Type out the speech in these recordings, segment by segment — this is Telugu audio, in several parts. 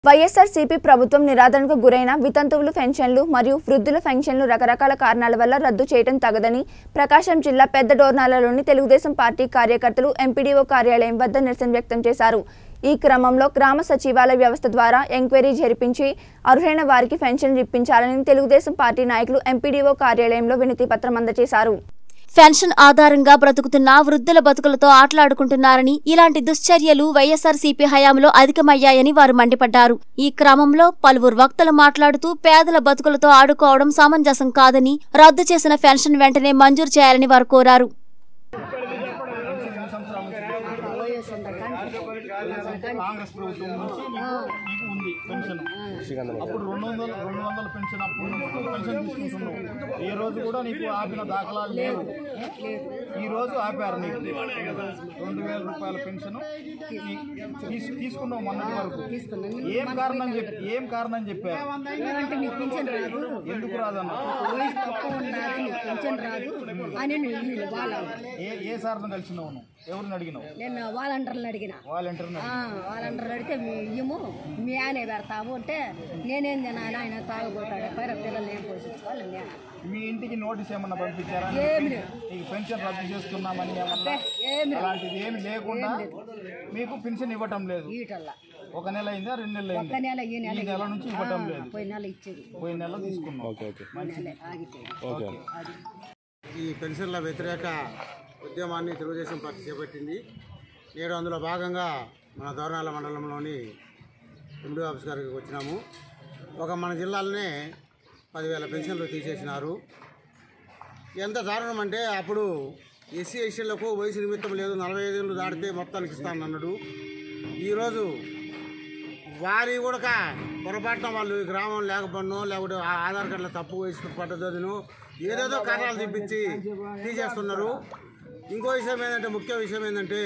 వైఎస్ఆర్సీపీ ప్రభుత్వం నిరాదరణకు గురైన వితంతువులు పెన్షన్లు మరియు వృద్ధుల పెన్షన్లు రకరకాల కారణాల వల్ల రద్దు చేయడం తగదని ప్రకాశం జిల్లా పెద్ద డోర్నాలలోని తెలుగుదేశం పార్టీ కార్యకర్తలు ఎంపీడీఓ కార్యాలయం వద్ద నిరసన వ్యక్తం చేశారు ఈ క్రమంలో గ్రామ సచివాలయ వ్యవస్థ ద్వారా ఎంక్వైరీ జరిపించి అర్హులైన వారికి పెన్షన్లు ఇప్పించాలని తెలుగుదేశం పార్టీ నాయకులు ఎంపీడీఓ కార్యాలయంలో వినతి పత్రం అందజేశారు పెన్షన్ ఆధారంగా బ్రతుకుతున్న వృద్ధుల బతుకులతో ఆటలాడుకుంటున్నారని ఇలాంటి దుశ్చర్యలు వైఎస్ఆర్సీపీ హయాంలో అధికమయ్యాయని వారు మండిపడ్డారు ఈ క్రమంలో పలువురు వక్తలు మాట్లాడుతూ పేదల బతుకులతో ఆడుకోవడం సమంజసం కాదని రద్దు చేసిన పెన్షన్ వెంటనే మంజూరు చేయాలని వారు కోరారు కాంగ్రెస్ ప్రభుత్వం నుంచి మీకు మీకు ఉంది పెన్షన్ అప్పుడు రెండు వందల రెండు వందల పెన్షన్ అప్పుడు నుంచి పెన్షన్ తీసుకుంటున్నావు ఏ రోజు కూడా నీకు ఆపిన దాఖలాలు లేవు ఈ రోజు ఆపారు నీకు రెండు వేల రూపాయల పెన్షన్ తీసు- తీసుకున్నావు మొన్నటి వరకు ఏం కారణం చెప్పి ఏం కారణం చెప్పారు ఏమంటే నీకు పింఛన్ రాదు ఎందుకు రాదన్న వయసు తక్కువ ఉన్నది నీకు పింఛన్ రాదు అని నేను వాళ్ళ ఏ ఏ సార్ను కలిసినావు నువ్వు ఎవరిని అడిగినావు నేను వాలంటీర్లను అడిగిన వాలంటీర్ని ఆ, వాలంటీర్లు అడిగితే మీ ఇయ్యము మీ ఆయనే పెడతాము అంటే నేనేం తినాలి ఆయన తాగుపోతాడు పైన పిల్లలు ఏం పోషించుకోవాలి నేను మీ ఇంటికి నోటీస్ ఏమన్నా పంపించారా ఏమి లేదు. నీకు పెన్షన్ రద్దు చేస్తున్నామని ఏమన్నా ఏమి లేదు. అలాంటిది ఏమి లేకుండా మీకు పెన్షన్ ఇవ్వటం లేదు ఈటల్లా ఒక నెల అయిందా రెండు నెలలు ఒక్క అయిందా నెల ఈ నెల ఈ నెల నుంచి ఇవ్వటం ఆ, లేదు పోయిన నెల ఇచ్చేది పోయిన నెల తీసుకున్నాం నెల ఆగిపోయింది ఓకే అది ఈ పెన్షన్ల వ్యతిరేక ఉద్యమాన్ని తెలుగుదేశం పార్టీ చేపట్టింది నేడు అందులో భాగంగా మన దోరణాల మండలంలోని ఎండి ఆఫీస్ గారికి వచ్చినాము ఒక మన జిల్లాలోనే పదివేల పెన్షన్లు తీసేసినారు ఎంత దారుణం అంటే అప్పుడు ఎస్సీ ఎస్సీలకు వయసు నిమిత్తం లేదు నలభై ఐదేళ్ళు దాటితే మొత్తానికి ఇస్తానన్నాడు ఈరోజు వారి కూడా పొరపాటున వాళ్ళు ఈ గ్రామం లేకపోనో లేకపోతే ఆ ఆధార్ కార్డులో తప్పు వయసు పడ్డదను ఏదేదో కారణాలు చూపించి తీసేస్తున్నారు ఇంకో విషయం ఏంటంటే ముఖ్య విషయం ఏంటంటే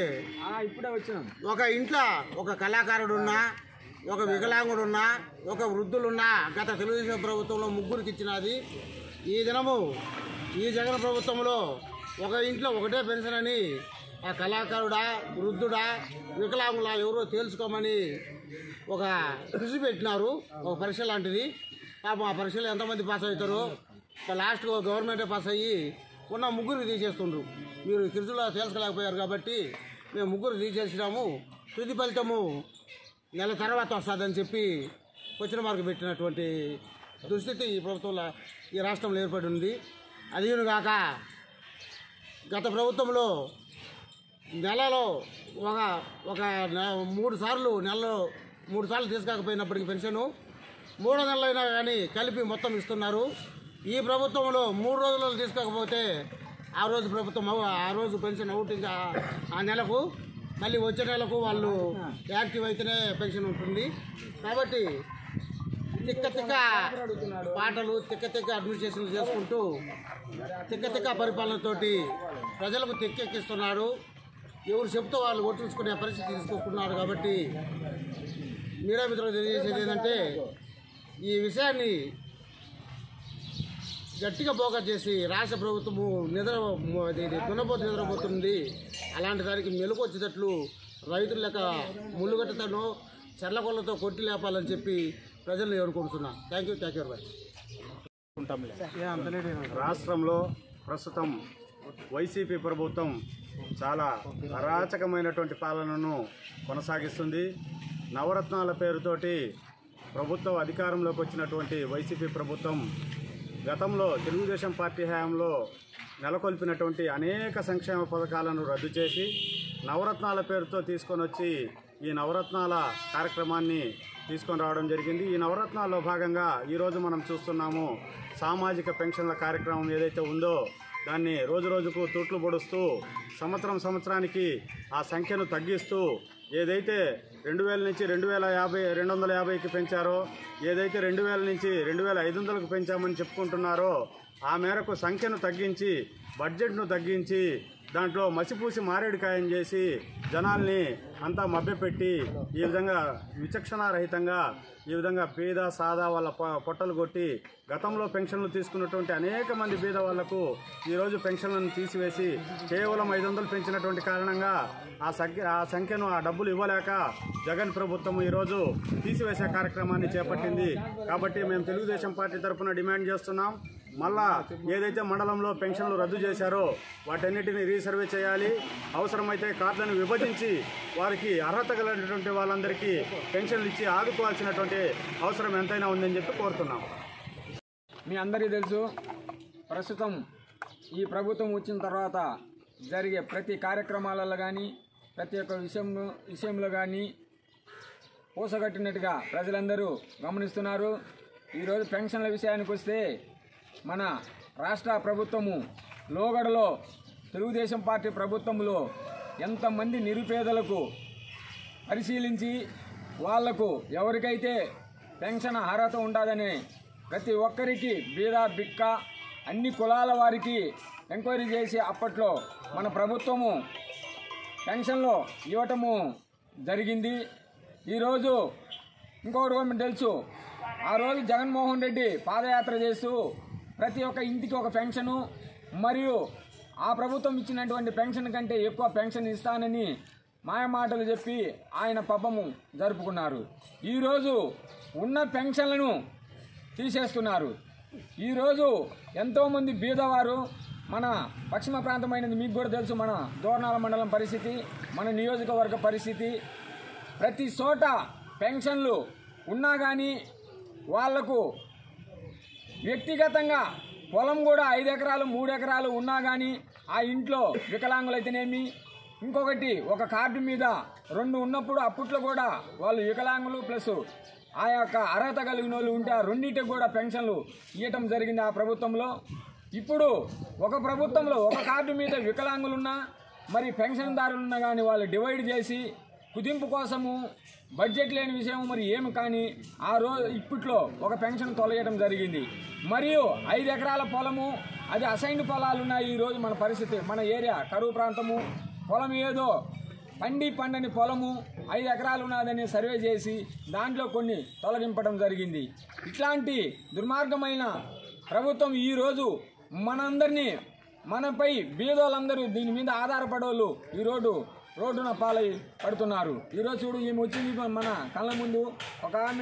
ఒక ఇంట్లో ఒక కళాకారుడు ఉన్నా ఒక వికలాంగుడు ఉన్నా ఒక వృద్ధులున్నా గత తెలుగుదేశం ప్రభుత్వంలో ముగ్గురికి ఇచ్చినది ఈ దినము ఈ జగన్ ప్రభుత్వంలో ఒక ఇంట్లో ఒకటే పెన్షన్ అని ఆ కళాకారుడా వృద్ధుడా వికలాంగులా ఎవరో తేల్చుకోమని ఒక కృషి పెట్టినారు ఒక పరీక్ష లాంటిది పాపం ఆ పరీక్షలో ఎంతమంది పాస్ అవుతారో లాస్ట్గా గవర్నమెంటే పాస్ అయ్యి ఉన్న ముగ్గురికి తీసేస్తుండ్రు మీరు కృషిలో తేల్చుకోలేకపోయారు కాబట్టి మేము ముగ్గురు తీసేసినాము తుది ఫలితము నెల తర్వాత వస్తుందని చెప్పి క్వశ్చన్ మార్క్ పెట్టినటువంటి దుస్థితి ఈ ప్రభుత్వంలో ఈ రాష్ట్రంలో ఏర్పడి ఉంది అదిను కాక గత ప్రభుత్వంలో నెలలో ఒక ఒక నె- మూడు సార్లు నెలలో మూడు సార్లు తీసుకోకపోయినప్పటికీ పెన్షను మూడో నెలలైనా కానీ కలిపి మొత్తం ఇస్తున్నారు ఈ ప్రభుత్వంలో మూడు రోజులలో తీసుకోకపోతే ఆ రోజు ప్రభుత్వం అవ- ఆ రోజు పెన్షన్ అవుట్ ఇంకా ఆ నెలకు మళ్ళీ వచ్చే నెలకు వాళ్ళు యాక్టివ్ అయితేనే పెన్షన్ ఉంటుంది కాబట్టి తిక్క తిక్క పాటలు తిక్క తిక్క అడ్మినిస్ట్రేషన్లు చేసుకుంటూ తిక్క తిక్క పరిపాలనతోటి ప్రజలకు తిక్కెక్కిస్తున్నాడు ఎవరు చెప్తే వాళ్ళు ఓట్లుచుకునే పరిస్థితి తీసుకొస్తున్నారు కాబట్టి మీడియా మిత్రులు తెలియజేసేది ఏంటంటే ఈ విషయాన్ని గట్టిగా బోగా చేసి రాష్ట్ర ప్రభుత్వము నిద్ర అది దున్నపోతు నిద్రపోతుంది అలాంటి దానికి మెలకు వచ్చేటట్లు రైతుల లెక్క ముళ్ళుగట్టతోనో చెర్లకొల్లతో కొట్టి లేపాలని చెప్పి ప్రజల్ని ఏడుకుంటున్నాం thank you thank you very much రాష్ట్రంలో ప్రస్తుతం వైసీపీ ప్రభుత్వం చాలా అరాచకమైనటువంటి పాలనను కొనసాగిస్తుంది నవరత్నాల పేరుతోటి ప్రభుత్వం అధికారంలోకి వచ్చినటువంటి వైసీపీ ప్రభుత్వం గతంలో తెలుగుదేశం పార్టీ హయాంలో నెలకొల్పినటువంటి అనేక సంక్షేమ పథకాలను రద్దు చేసి నవరత్నాల పేరుతో తీసుకొని వచ్చి ఈ నవరత్నాల కార్యక్రమాన్ని తీసుకొని రావడం జరిగింది ఈ నవరత్నాల్లో భాగంగా ఈరోజు మనం చూస్తున్నాము సామాజిక పెన్షన్ల కార్యక్రమం ఏదైతే ఉందో దాన్ని రోజు రోజుకు తూట్లు పొడుస్తూ సంవత్సరం సంవత్సరానికి ఆ సంఖ్యను తగ్గిస్తూ ఏదైతే రెండు వేల నుంచి రెండు వేల యాభై రెండు వందల యాభైకి పెంచారో ఏదైతే రెండు వేల నుంచి రెండు వేల ఐదు వందలకు పెంచామని చెప్పుకుంటున్నారో ఆ మేరకు సంఖ్యను తగ్గించి బడ్జెట్ను తగ్గించి దాంట్లో మసిపూసి మారేడుకాయం చేసి జనాల్ని అంతా మభ్యపెట్టి ఈ విధంగా విచక్షణారహితంగా ఈ విధంగా పేద సాదా వాళ్ళ పొ- పొట్టలు కొట్టి గతంలో పెన్షన్లు తీసుకున్నటువంటి అనేక మంది బీద వాళ్లకు ఈరోజు పెన్షన్లను తీసివేసి కేవలం ఐదు వందలు పెంచినటువంటి కారణంగా ఆ సంఖ్య ఆ సంఖ్యను ఆ డబ్బులు ఇవ్వలేక జగన్ ప్రభుత్వం ఈరోజు తీసివేసే కార్యక్రమాన్ని చేపట్టింది కాబట్టి మేము తెలుగుదేశం పార్టీ తరఫున డిమాండ్ చేస్తున్నాం మళ్ళా ఏదైతే మండలంలో పెన్షన్లు రద్దు చేశారో వాటన్నిటిని రీసర్వే చేయాలి అవసరమైతే కార్డులను విభజించి వారికి అర్హత కలిగినటువంటి వాళ్ళందరికీ పెన్షన్లు ఇచ్చి ఆదుకోవాల్సినటువంటి అవసరం ఎంతైనా ఉందని చెప్పి కోరుతున్నాం మీ అందరికీ తెలుసు ప్రస్తుతం ఈ ప్రభుత్వం వచ్చిన తర్వాత జరిగే ప్రతి కార్యక్రమాలలో కానీ ప్రతి ఒక్క విషయం విషయంలో కానీ పూసగట్టినట్టుగా ప్రజలందరూ గమనిస్తున్నారు ఈరోజు పెన్షన్ల విషయానికి వస్తే మన రాష్ట్ర ప్రభుత్వము లోగడలో తెలుగుదేశం పార్టీ ప్రభుత్వంలో ఎంతమంది నిరుపేదలకు పరిశీలించి వాళ్లకు ఎవరికైతే పెన్షన్ అర్హత ఉంటుందని ప్రతి ఒక్కరికి బీద బిక్క అన్ని కులాల వారికి ఎంక్వైరీ చేసి అప్పట్లో మన ప్రభుత్వము పెన్షన్లో ఇవ్వటము జరిగింది ఈరోజు ఇంకొకటి కూడా మీకు తెలుసు ఆ రోజు జగన్మోహన్ రెడ్డి పాదయాత్ర చేస్తూ ప్రతి ఒక్క ఇంటికి ఒక పెన్షను మరియు ఆ ప్రభుత్వం ఇచ్చినటువంటి పెన్షన్ కంటే ఎక్కువ పెన్షన్ ఇస్తానని మాయమాటలు చెప్పి ఆయన పబ్బము జరుపుకున్నారు ఈరోజు ఉన్న పెన్షన్లను తీసేస్తున్నారు ఈరోజు ఎంతోమంది బీదవారు మన పశ్చిమ ప్రాంతమైనది మీకు కూడా తెలుసు మన దోర్నాల మండలం పరిస్థితి మన నియోజకవర్గ పరిస్థితి ప్రతి చోట పెన్షన్లు ఉన్నా కానీ వాళ్లకు వ్యక్తిగతంగా పొలం కూడా ఐదు ఎకరాలు మూడు ఎకరాలు ఉన్నా కానీ ఆ ఇంట్లో వికలాంగులైతేనేమి ఇంకొకటి ఒక కార్డు మీద రెండు ఉన్నప్పుడు అప్పట్లో కూడా వాళ్ళు వికలాంగులు ప్లస్ ఆ యొక్క అర్హత కలిగిన వాళ్ళు ఉంటే ఆ రెండింటికి కూడా పెన్షన్లు ఇవ్వటం జరిగింది ఆ ప్రభుత్వంలో ఇప్పుడు ఒక ప్రభుత్వంలో ఒక కార్డు మీద వికలాంగులున్నా మరి పెన్షన్దారులున్నా కానీ వాళ్ళు డివైడ్ చేసి కుదింపు కోసము బడ్జెట్ లేని విషయం మరి ఏమి కానీ ఆ రోజు ఇప్పట్లో ఒక పెన్షన్ తొలగడం జరిగింది మరియు ఐదు ఎకరాల పొలము అది అసైన్డ్ పొలాలు ఉన్నాయి ఈ రోజు మన పరిస్థితి మన ఏరియా కరువు ప్రాంతము పొలం ఏదో పండి పండని పొలము ఐదు ఎకరాలు ఉన్నదని సర్వే చేసి దాంట్లో కొన్ని తొలగింపడం జరిగింది ఇట్లాంటి దుర్మార్గమైన ప్రభుత్వం ఈరోజు మనందరినీ మనపై బీదోళ్ళందరూ దీని మీద ఆధారపడేవాళ్ళు ఈ రోడ్డు రోడ్డున పాలై పడుతున్నారు ఈరోజు చూడు ఈమె వచ్చింది మన కళ్ళ ముందు ఒక ఆమె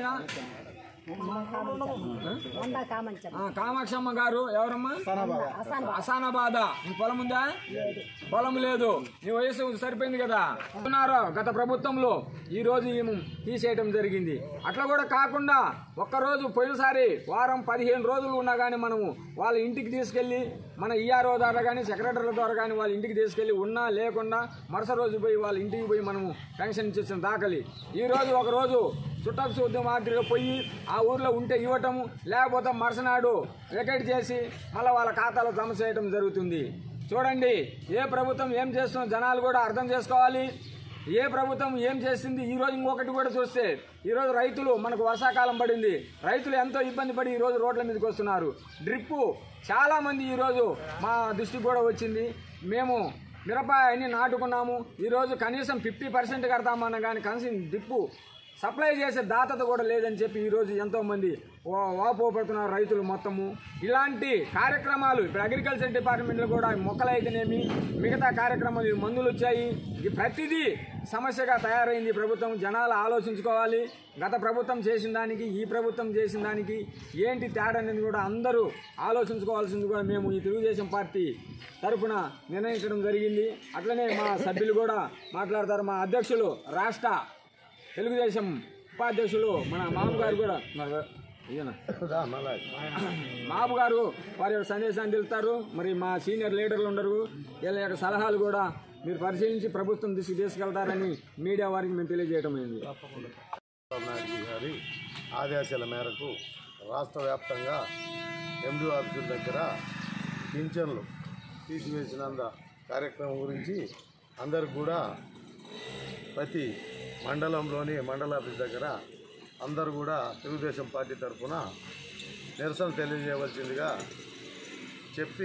వంద కామంచం ఆ, కామాక్షమ్మ గారు ఎవరమ్మా అసానాబాద నీ పొలం ఉందా పొలం లేదు నీ వయసు సరిపోయింది కదా ఉన్నారు గత ప్రభుత్వంలో ఈ రోజు ఈమె తీసేయడం జరిగింది అట్లా కూడా కాకుండా ఒక్కరోజు పోయినసారి వారం పదిహేను రోజులు ఉన్నా కానీ మనము వాళ్ళ ఇంటికి తీసుకెళ్లి మన ఈఆర్ఓ ద్వారా కానీ సెక్రటరీల ద్వారా కానీ వాళ్ళ ఇంటికి తీసుకెళ్లి ఉన్నా లేకుండా మరుసటి రోజు పోయి వాళ్ళ ఇంటికి పోయి మనము పెన్షన్ ఇచ్చేసిన దాఖలి ఈ రోజు ఒక రోజు చుట్టపు చూద్దాం మాదిరిగా పోయి ఆ ఊర్లో ఉంటే ఇవ్వటము లేకపోతే మరుసనాడు వెకెట్ చేసి మళ్ళీ వాళ్ళ ఖాతాలో జమ చేయడం జరుగుతుంది చూడండి ఏ ప్రభుత్వం ఏం చేస్తుందో జనాలు కూడా అర్థం చేసుకోవాలి ఏ ప్రభుత్వం ఏం చేసింది ఈ రోజు ఇంకొకటి కూడా చూస్తే ఈ రోజు రైతులు మనకు వర్షాకాలం పడింది రైతులు ఎంతో ఇబ్బంది పడి ఈ రోజు రోడ్ల మీదకి వస్తున్నారు డ్రిప్పు చాలా మంది ఈ రోజు మా దృష్టికి కూడా వచ్చింది మేము మిరపాయని నాటుకున్నాము ఈ రోజు కనీసం ఫిఫ్టీ పర్సెంట్ కడతామన్నా కానీ కనీసం డ్రిప్పు సప్లై చేసే దాతత కూడా లేదని చెప్పి ఈరోజు ఎంతోమంది వాపోపడుతున్నారు రైతులు మొత్తము ఇలాంటి కార్యక్రమాలు ఇప్పుడు అగ్రికల్చర్ డిపార్ట్మెంట్లో కూడా మొక్కలైతేనేమి మిగతా కార్యక్రమాలు ఈ మందులు వచ్చాయి ఈ ప్రతిదీ సమస్యగా తయారైంది ఈ ప్రభుత్వం జనాలు ఆలోచించుకోవాలి గత ప్రభుత్వం చేసిన దానికి ఈ ప్రభుత్వం చేసిన దానికి ఏంటి తేడా అనేది కూడా అందరూ ఆలోచించుకోవాల్సింది కూడా మేము ఈ తెలుగుదేశం పార్టీ తరఫున నిర్ణయించడం జరిగింది అట్లనే మా సభ్యులు కూడా మాట్లాడతారు మా అధ్యక్షులు రాష్ట్ర తెలుగుదేశం ఉపాధ్యక్షులు మన మామూలు గారు కూడా మన- ఈయన. మాపు గారు వారి యొక్క సందేశాన్ని తెలుపుతారు మరి మా సీనియర్ లీడర్లు ఉండరు వీళ్ళ యొక్క సలహాలు కూడా మీరు పరిశీలించి ప్రభుత్వం దృష్టికి తీసుకెళ్తారని మీడియా వారికి మేము తెలియజేయడం అయింది చంద్రబాబు నాయుడు గారి ఆదేశాల మేరకు రాష్ట్ర వ్యాప్తంగా ఎండి ఆఫీసుల దగ్గర పింఛన్లు తీసివేసినంద కార్యక్రమం గురించి అందరికి కూడా ప్రతి మండలంలోని మండల ఆఫీస్ దగ్గర అందరూ కూడా తెలుగుదేశం పార్టీ తరఫున నిరసన తెలియజేయవలసిందిగా చెప్పి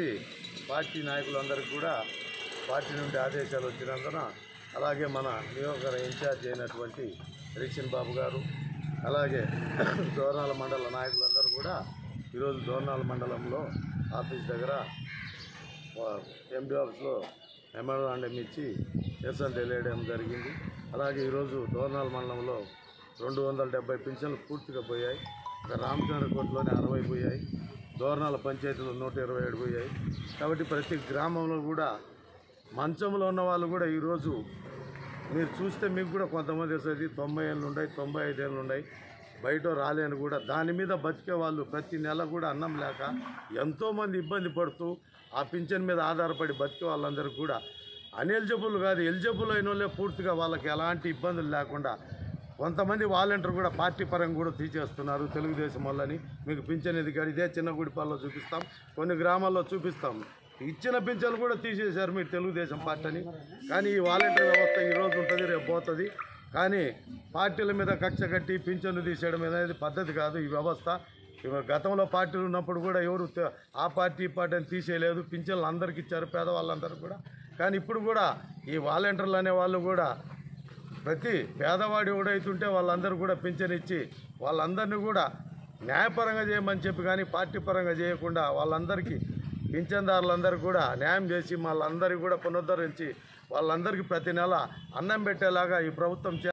పార్టీ నాయకులందరికీ కూడా పార్టీ నుండి ఆదేశాలు వచ్చినందున అలాగే మన నియోజకవర్గ ఇన్ఛార్జ్ అయినటువంటి రిక్షన్ బాబు గారు అలాగే దోర్నాల మండల నాయకులందరూ కూడా ఈరోజు దోర్నాల మండలంలో ఆఫీస్ దగ్గర ఎండి ఆఫీస్లో మెమోరాండం ఇచ్చి నిరసన తెలియడం జరిగింది అలాగే ఈరోజు దోర్నాల మండలంలో రెండు వందల డెబ్బై పింఛన్లు పూర్తిగా పోయాయి ఇక రామచంద్ర కోటలోనే అరవై పోయాయి దోర్నాల పంచాయతీలో నూట ఇరవై ఏడు పోయాయి కాబట్టి ప్రతి గ్రామంలో కూడా మంచంలో ఉన్న వాళ్ళు కూడా ఈరోజు మీరు చూస్తే మీకు కూడా కొంతమంది వస్తుంది తొంభై ఏళ్ళు ఉన్నాయి తొంభై ఐదు ఏళ్ళు ఉన్నాయి బయట రాలేని కూడా దాని మీద బతికే వాళ్ళు ప్రతి నెల కూడా అన్నం లేక ఎంతోమంది ఇబ్బంది పడుతూ ఆ పింఛన్ మీద ఆధారపడి బతికే వాళ్ళందరికీ కూడా అన్ఎలిజిబుల్ కాదు ఎలిజిబుల్ అయిన వాళ్ళే పూర్తిగా వాళ్ళకి ఎలాంటి ఇబ్బందులు లేకుండా కొంతమంది వాలంటీర్ కూడా పార్టీ పరంగా కూడా తీసేస్తున్నారు తెలుగుదేశం వాళ్ళని మీకు పింఛన్ ఇది కాదు ఇదే చిన్న గుడిపాల్లో చూపిస్తాం కొన్ని గ్రామాల్లో చూపిస్తాం ఇచ్చిన పింఛన్లు కూడా తీసేశారు మీరు తెలుగుదేశం పార్టీ అని కానీ ఈ వాలంటీర్ వ్యవస్థ ఈ రోజు ఉంటుంది రేపు పోతుంది కానీ పార్టీల మీద కక్ష కట్టి పింఛన్లు తీసేయడం అనేది పద్ధతి కాదు ఈ వ్యవస్థ ఇవ- గతంలో పార్టీలు ఉన్నప్పుడు కూడా ఎవరు త- ఆ పార్టీ ఈ పార్టీ అని తీసేయలేదు పింఛన్లు అందరికి ఇచ్చారు పేదవాళ్ళందరూ కూడా కానీ ఇప్పుడు కూడా ఈ వాలంటీర్లు అనే వాళ్ళు కూడా ప్రతి పేదవాడు ఎవడైతుంటే వాళ్ళందరూ కూడా పింఛన్ ఇచ్చి వాళ్ళందరినీ కూడా న్యాయపరంగా చేయమని చెప్పి కానీ పార్టీ పరంగా చేయకుండా వాళ్ళందరికీ పింఛన్దారులందరూ కూడా న్యాయం చేసి వాళ్ళందరికీ కూడా పునరుద్ధరించి వాళ్ళందరికీ ప్రతి నెల అన్నం పెట్టేలాగా ఈ ప్రభుత్వం చే